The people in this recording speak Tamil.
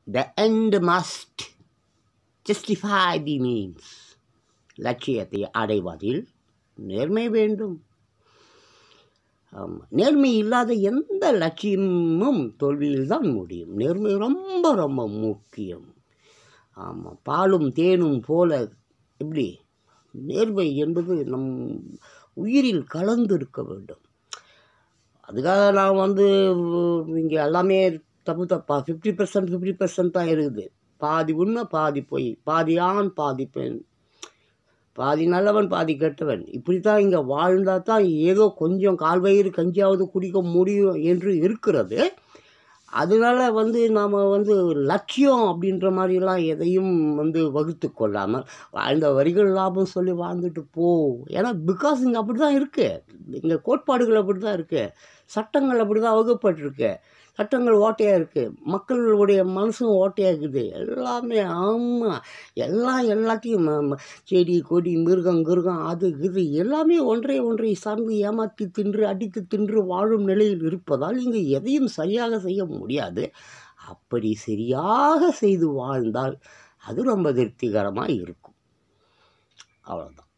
the end must justify the means லட்சியத்தை அடைவதில் நேர்மை வேண்டும் ஆமாம் நேர்மை இல்லாத எந்த லட்சியமும் தோல்வியில் தான் முடியும் நேர்மை ரொம்ப ரொம்ப முக்கியம் ஆமாம் பாலும் தேனும் போல எப்படி நேர்மை என்பது நம் உயிரில் கலந்து இருக்க வேண்டும் அதுக்காக நான் வந்து இங்கே எல்லாமே தப்பு தப்பா ஃபிஃப்டி பர்சன்ட் ஃபிஃப்டி பர்சன்ட் தான் இருக்குது பாதி உண்மை பாதி பொய் பாதி ஆண் பாதி பெண் பாதி நல்லவன் பாதி கெட்டவன் இப்படி தான் இங்கே வாழ்ந்தால் தான் ஏதோ கொஞ்சம் கால்வயிறு கஞ்சியாவது குடிக்க முடியும் என்று இருக்கிறது அதனால வந்து நாம் வந்து லட்சியம் அப்படின்ற மாதிரிலாம் எதையும் வந்து வகுத்து கொள்ளாமல் வாழ்ந்த வரிகள் லாபம் சொல்லி வாழ்ந்துட்டு போ ஏன்னா பிகாஸ் இங்கே அப்படி தான் இருக்குது இங்கே கோட்பாடுகள் அப்படி தான் இருக்குது சட்டங்கள் அப்படி தான் வகுப்பட்டிருக்கு சட்டங்கள் ஓட்டையாக இருக்குது மக்களுடைய மனசும் ஓட்டையாக இருக்குது எல்லாமே ஆமாம் எல்லாம் எல்லாத்தையும் ம- ம- செடி கொடி மிருகம் கிருகம் அது இது எல்லாமே ஒன்றை ஒன்றை சார்ந்து ஏமாற்றி தின்று அடித்து தின்று வாழும் நிலையில் இருப்பதால் இங்கு எதையும் சரியாக செய்ய முடியாது அப்படி சரியாக செய்து வாழ்ந்தால் அது ரொம்ப திருப்திகரமாக இருக்கும் அவ்வளோதான்